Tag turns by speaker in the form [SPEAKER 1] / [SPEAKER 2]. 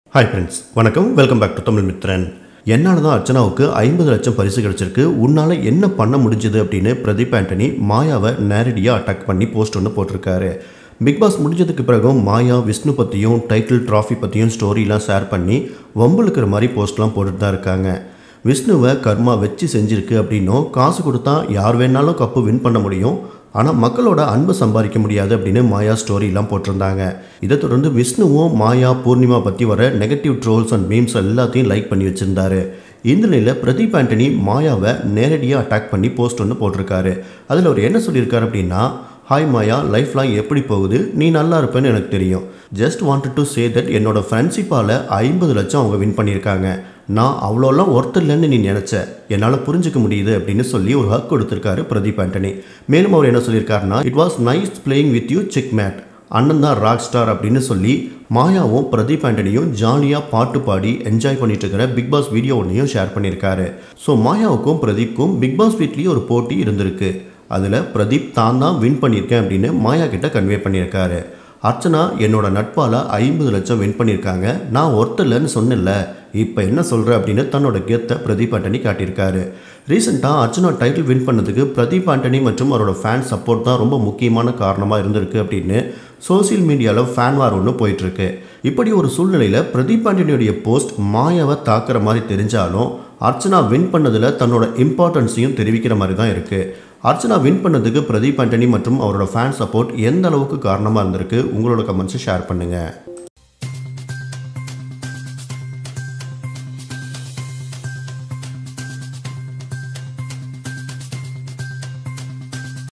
[SPEAKER 1] hi friends வணக்கம் welcome back to Tamil Mithran என்னால் தான் அர்ச்சனாவுக்கு ஐம்பது லட்சம் பரிசு கிடைச்சிருக்கு உன்னால் என்ன பண்ண முடிஞ்சது அப்படின்னு பிரதீப் ஆண்டனி மாயாவை நேரடியாக அட்டாக் பண்ணி போஸ்ட் ஒன்று போட்டிருக்காரு பிக் பாஸ் முடிஞ்சதுக்கு பிறகும் மாயா விஷ்ணு பற்றியும் டைட்டில் ட்ராஃபி பற்றியும் ஸ்டோரிலாம் ஷேர் பண்ணி வம்புழுக்கிற மாதிரி போஸ்ட்லாம் போட்டுட்டு தான் இருக்காங்க விஷ்ணுவை கர்மா வச்சு செஞ்சிருக்கு அப்படின்னும் காசு கொடுத்தா யார் வேணாலும் கப்பு வின் பண்ண முடியும் ஆனால் மக்களோட அன்பை சம்பாதிக்க முடியாது அப்படின்னு மாயா ஸ்டோரிலாம் போட்டிருந்தாங்க இதை தொடர்ந்து விஷ்ணுவும் மாயா பூர்ணிமா பற்றி வர நெகட்டிவ் ட்ரோல்ஸ் அண்ட் மீம்ஸ் எல்லாத்தையும் லைக் பண்ணி வச்சிருந்தாரு இந்த நிலையில் பிரதீப் ஆண்டனி மாயாவை நேரடியாக அட்டாக் பண்ணி போஸ்ட் ஒன்று போட்டிருக்காரு அதில் அவர் என்ன சொல்லியிருக்காரு அப்படின்னா ஹாய் மாயா லைஃப்லாம் எப்படி போகுது நீ நல்லா இருப்பேன்னு எனக்கு தெரியும் just wanted to say that என்னோட ஃப்ரெண்ட்ஷிப்பால் ஐம்பது லட்சம் அவங்க வின் பண்ணியிருக்காங்க நான் அவ்வளோலாம் ஒர்த் இல்லைன்னு நீ நினச்ச என்னால் புரிஞ்சுக்க முடியுது அப்படின்னு சொல்லி ஒரு ஹக் கொடுத்துருக்காரு பிரதீப் ஆண்டனி மேலும் அவர் என்ன சொல்லியிருக்காருன்னா it was nice playing with you check mate அண்ணன் தான் ராக் ஸ்டார் அப்படின்னு சொல்லி மாயாவும் பிரதீப் ஆண்டனியும் ஜாலியாக பாட்டு பாடி என்ஜாய் பண்ணிட்டு இருக்கிற பிக் பாஸ் வீடியோ ஒன்றையும் ஷேர் பண்ணியிருக்காரு ஸோ மாயாவுக்கும் பிரதீப்க்கும் பிக் பாஸ் வீட்லேயும் ஒரு போட்டி இருந்திருக்கு அதில் பிரதீப் தான் தான் வின் பண்ணியிருக்கேன் அப்படின்னு மாயா கிட்ட கன்வே பண்ணியிருக்காரு அர்ச்சனா என்னோட நட்பால் ஐம்பது லட்சம் வின் பண்ணியிருக்காங்க நான் ஒருத்தர்லன்னு சொன்னேன்ல இப்போ என்ன சொல்கிற அப்படின்னு தன்னோட கெத்தை பிரதீப் ஆண்டனி காட்டியிருக்காரு ரீசெண்டாக அர்ச்சனா டைட்டில் வின் பண்ணதுக்கு பிரதீப் ஆண்டனி மற்றும் அவரோட ஃபேன் சப்போர்ட் தான் ரொம்ப முக்கியமான காரணமாக இருந்திருக்கு அப்படின்னு சோசியல் மீடியாவில் ஃபேன் வார் ஒன்று போயிட்டுருக்கு இப்படி ஒரு சூழ்நிலையில் பிரதீப் ஆண்டனியுடைய போஸ்ட் மாயாவை தாக்குற மாதிரி தெரிஞ்சாலும் அர்ச்சனா வின் பண்ணதில் தன்னோட இம்பார்ட்டன்ஸையும் தெரிவிக்கிற மாதிரி தான் இருக்குது அர்ச்சனா வின் பண்ணதுக்கு பிரதீப் ஆண்டனி மற்றும் அவரோட ஃபேன் சப்போர்ட் எந்த அளவுக்கு காரணமாக இருந்திருக்கு உங்களோட கமெண்ட்ஸை ஷேர் பண்ணுங்கள்